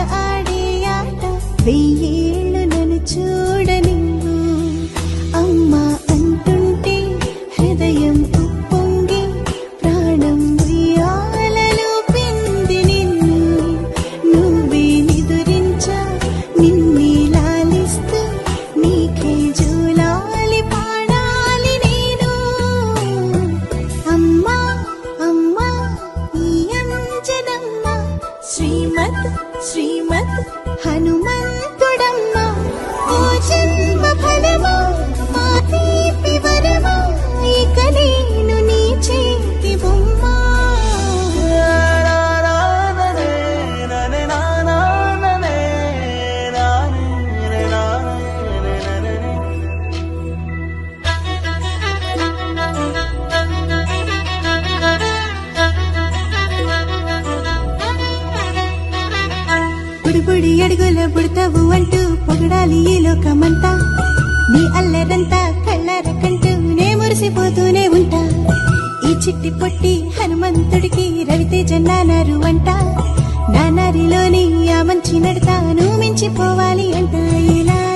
ఆడే ఆట వెయ్యేళ్ళు నన్ను చూడనివ్వు అమ్మా అంటుంటే హృదయం ఉప్పొంగి ప్రాణం ఉయ్యాలలో పింది నిన్ను నువ్వే నిదురించా నిన్నే లాలిస్తూ నీకే జూలాలి పాడాలి నేను అమ్మా అమ్మా ఈ అంజనమ్మ శ్రీమద్ శ్రీమద్ హనుమంతుడమ్మ ఓ జన్మ ఫలమా మా తీపి వరమా ఇక నేను నీ చేతి బొమ్మ బుడిబుడి అడుగుల బుడతావు అంటూ పొగడాలి ఈ లోకమంతా నీ అల్లరంతా కళ్ళరకంటూ నే మురిసిపోతూనే ఉంటా ఈ చిట్టి పొట్టి హనుమంతుడికి రవితేజ నానారు అంట నానారిలోని ఆ మంచి నడతాను మించిపోవాలి అంట ఇలా